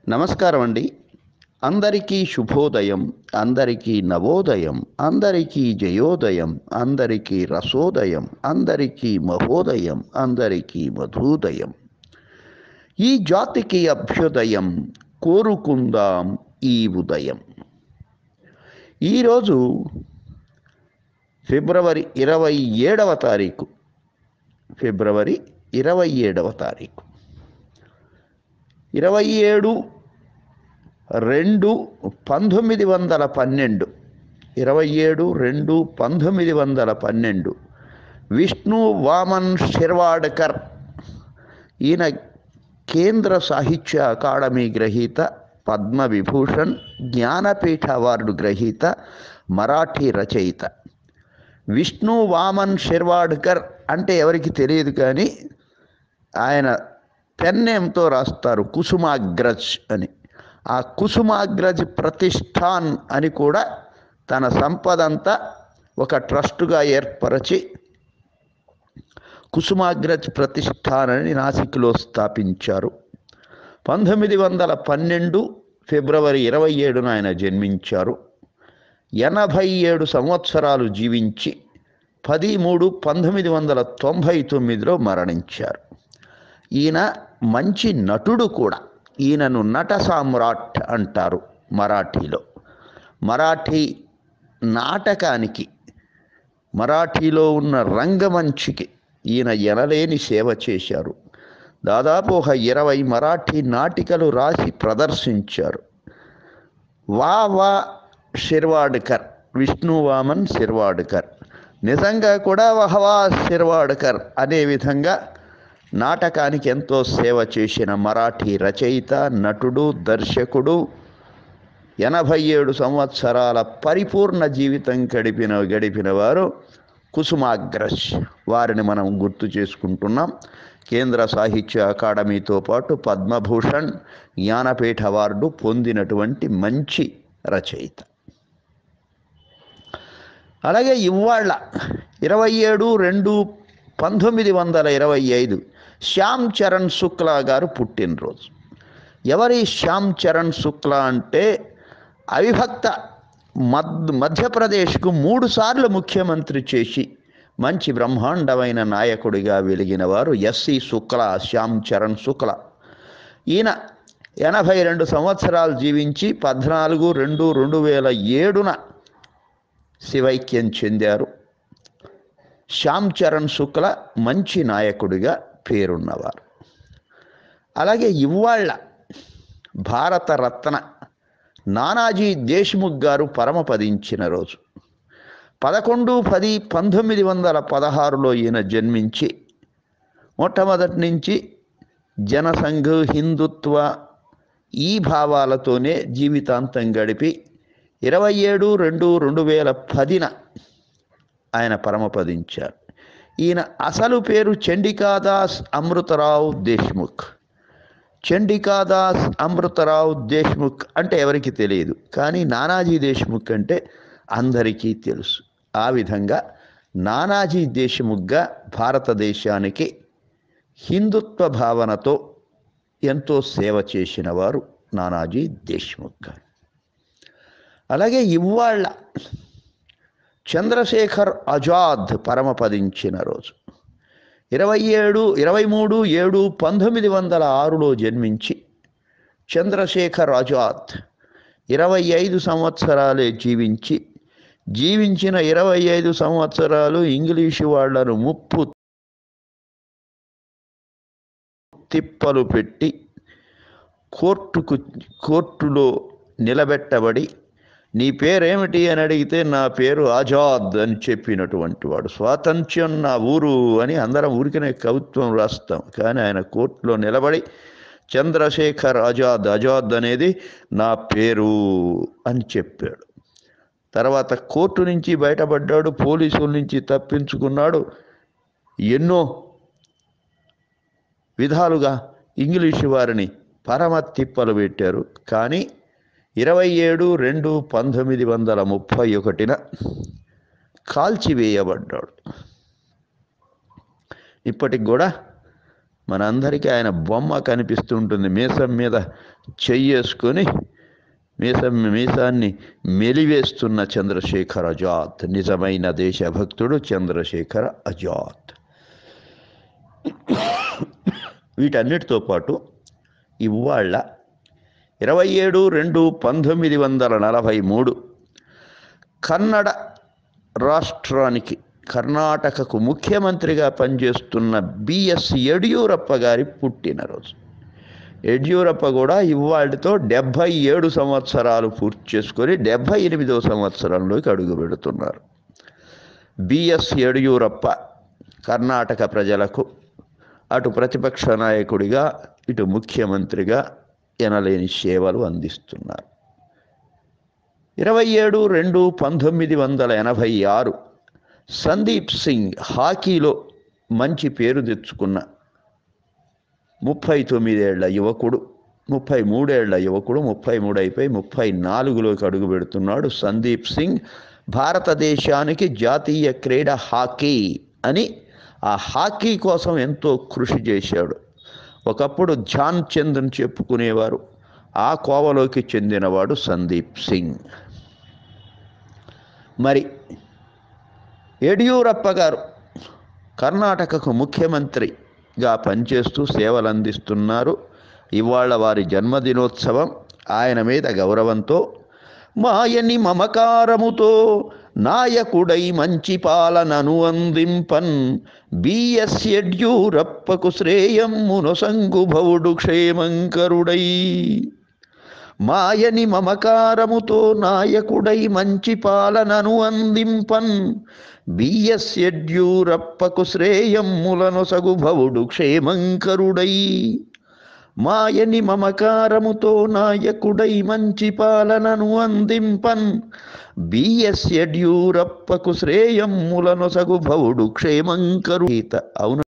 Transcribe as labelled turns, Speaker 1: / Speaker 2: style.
Speaker 1: నమస్కారం అండి అందరికీ శుభోదయం అందరికీ నవోదయం అందరికీ జయోదయం అందరికీ రసోదయం అందరికీ మహోదయం అందరికీ మధుదయం ఈ జాతికి అభ్యుదయం కోరుకుందాం ఈ ఉదయం ఈరోజు ఫిబ్రవరి ఇరవై ఏడవ తారీఖు ఫిబ్రవరి ఇరవై ఏడవ తారీఖు ఇరవై ఏడు రెండు పంతొమ్మిది వందల పన్నెండు ఇరవై ఏడు రెండు పంతొమ్మిది వందల పన్నెండు విష్ణు వామన్ షిర్వాడ్కర్ ఈయన కేంద్ర సాహిత్య అకాడమీ గ్రహీత పద్మవిభూషణ్ జ్ఞానపీఠ అవార్డు గ్రహీత మరాఠీ రచయిత విష్ణు వామన్ షిర్వాడ్కర్ అంటే ఎవరికి తెలియదు కానీ ఆయన పెన్నేంతో రాస్తారు కుసుమాగ్రజ్ అని ఆ కుసుమాగ్రజ్ ప్రతిష్టాన్ అని కూడా తన సంపదంతా ఒక ట్రస్టుగా ఏర్పరచి కుసుమాగ్రజ్ ప్రతిష్టాన్ అని నాసిక్లో స్థాపించారు పంతొమ్మిది వందల పన్నెండు ఫిబ్రవరి ఇరవై ఏడున ఆయన జన్మించారు ఎనభై ఏడు సంవత్సరాలు జీవించి పది మూడు పంతొమ్మిది వందల తొంభై తొమ్మిదిలో మరణించారు ఈయన మంచి నటుడు కూడా ఈయనను నట సామ్రాట్ అంటారు మరాఠీలో మరాఠీ నాటకానికి మరాఠీలో ఉన్న రంగమంచికి ఈయన ఎనలేని సేవ చేశారు దాదాపు ఒక ఇరవై మరాఠీ నాటికలు రాసి ప్రదర్శించారు వా వా శిర్వాడ్కర్ విష్ణువామన్ శిర్వాడ్కర్ నిజంగా కూడా వహవా శిర్వాడ్కర్ అనే విధంగా నాటకానికి ఎంతో సేవ చేసిన మరాఠీ రచయిత నటుడు దర్శకుడు ఎనభై ఏడు సంవత్సరాల పరిపూర్ణ జీవితం గడిపిన గడిపిన వారు కుసుమాగ్రజ్ వారిని మనం గుర్తు చేసుకుంటున్నాం కేంద్ర సాహిత్య అకాడమీతో పాటు పద్మభూషణ్ జ్ఞానపీఠ అవార్డు పొందినటువంటి మంచి రచయిత అలాగే ఇవాళ ఇరవై ఏడు రెండు పంతొమ్మిది వందల ఇరవై ఐదు శ్యామ్ చరణ్ శుక్లా గారు పుట్టినరోజు ఎవరి శ్యామ్ చరణ్ శుక్లా అంటే అవిభక్త మద్ మధ్యప్రదేశ్కు మూడు సార్లు ముఖ్యమంత్రి చేసి మంచి బ్రహ్మాండమైన నాయకుడిగా వెలిగిన వారు ఎస్సి శుక్లా శ్యామ్ చరణ్ శుక్లా ఈయన ఎనభై రెండు సంవత్సరాలు జీవించి పద్నాలుగు రెండు రెండు వేల ఏడున శివైక్యం చెందారు శ్యామ్ చరణ్ శుక్ల మంచి నాయకుడిగా పేరున్నవారు అలాగే ఇవాళ భారత రత్న నానాజీ దేశ్ముఖ్ గారు పరమపదించిన రోజు పదకొండు పది పంతొమ్మిది వందల పదహారులో ఈయన జన్మించి మొట్టమొదటి నుంచి జనసంఘ్ హిందుత్వ ఈ భావాలతోనే జీవితాంతం గడిపి ఇరవై ఏడు రెండు రెండు వేల పదిన ఆయన పరమపదించారు ఈయన అసలు పేరు చండికాదాస్ అమృతరావు దేశ్ముఖ్ చండికాదాస్ అమృతరావు దేశ్ముఖ్ అంటే ఎవరికి తెలియదు కానీ నానాజీ దేశ్ముఖ్ అంటే అందరికీ తెలుసు ఆ విధంగా నానాజీ దేశ్ముఖ్గా భారతదేశానికి హిందుత్వ భావనతో ఎంతో సేవ చేసిన వారు నానాజీ దేశ్ముఖ్ గారు అలాగే ఇవాళ చంద్రశేఖర్ ఆజాద్ పరమపదించిన రోజు ఇరవై ఏడు ఇరవై మూడు ఏడు పంతొమ్మిది వందల ఆరులో జన్మించి చంద్రశేఖర్ ఆజాద్ ఇరవై ఐదు సంవత్సరాలే జీవించి జీవించిన ఇరవై ఐదు సంవత్సరాలు ఇంగ్లీషు వాళ్లను ముప్పు తిప్పలు పెట్టి కోర్టుకు కోర్టులో నిలబెట్టబడి నీ పేరేమిటి అని అడిగితే నా పేరు ఆజాద్ అని చెప్పినటువంటి వాడు స్వాతంత్ర్యం నా ఊరు అని అందరం ఊరికనే కవిత్వం రాస్తాం కానీ ఆయన కోర్టులో నిలబడి చంద్రశేఖర్ ఆజాద్ ఆజాద్ అనేది నా పేరు అని చెప్పాడు తర్వాత కోర్టు నుంచి బయటపడ్డాడు పోలీసుల నుంచి తప్పించుకున్నాడు ఎన్నో విధాలుగా ఇంగ్లీషు వారిని పరమ తిప్పలు పెట్టారు కానీ ఇరవై ఏడు రెండు పంతొమ్మిది వందల ముప్పై ఒకటిన కాల్చివేయబడ్డాడు ఇప్పటికి కూడా మనందరికీ ఆయన బొమ్మ కనిపిస్తుంటుంది మీసం మీద చెయ్యేసుకొని మీసం మీసాన్ని మెలివేస్తున్న చంద్రశేఖర్ ఆజాద్ నిజమైన దేశభక్తుడు చంద్రశేఖర్ ఆజాద్ వీటన్నిటితో పాటు ఇవాళ ఇరవై ఏడు రెండు పంతొమ్మిది వందల నలభై మూడు కన్నడ రాష్ట్రానికి కర్ణాటకకు ముఖ్యమంత్రిగా పనిచేస్తున్న బిఎస్ యడ్యూరప్ప గారి పుట్టినరోజు యడ్యూరప్ప కూడా ఇవాళతో డెబ్భై ఏడు సంవత్సరాలు పూర్తి చేసుకొని డెబ్భై ఎనిమిదవ సంవత్సరంలోకి అడుగు పెడుతున్నారు బిఎస్ యడ్యూరప్ప కర్ణాటక ప్రజలకు అటు ప్రతిపక్ష నాయకుడిగా ఇటు ముఖ్యమంత్రిగా ఎనలేని సేవలు అందిస్తున్నారు ఇరవై ఏడు రెండు పంతొమ్మిది వందల ఎనభై ఆరు సందీప్ సింగ్ హాకీలో మంచి పేరు తెచ్చుకున్న ముప్పై తొమ్మిదేళ్ల యువకుడు ముప్పై మూడేళ్ల యువకుడు ముప్పై మూడు అయిపోయి ముప్పై నాలుగులోకి అడుగు పెడుతున్నాడు సందీప్ సింగ్ భారతదేశానికి జాతీయ క్రీడ హాకీ అని ఆ హాకీ కోసం ఎంతో కృషి చేశాడు ఒకప్పుడు ధ్యాన్ చంద్ అని చెప్పుకునేవారు ఆ కోవలోకి చెందినవాడు సందీప్ సింగ్ మరి యడ్యూరప్ప గారు కర్ణాటకకు ముఖ్యమంత్రిగా పనిచేస్తూ సేవలు అందిస్తున్నారు ఇవాళ వారి జన్మదినోత్సవం ఆయన మీద గౌరవంతో మాయని మమకారముతో నాయకుడై మంచి పాలనను అందింపన్ బిఎస్ యడ్యూరప్పకు శ్రేయమ్మునొసంగు భవుడు క్షేమంకరుడై మాయని మమకారముతో నాయకుడై మంచి పాలనను అందింపన్ బిఎస్ యడ్యూరప్పకు శ్రేయమ్ములనొసగు భవుడు క్షేమంకరుడై మాయని మమకారముతో నాయకుడై మంచి పాలనను అందింపన్ బిఎస్ యడ్యూరప్పకు శ్రేయమ్ములనొసగు భవుడు క్షేమంకరు అవును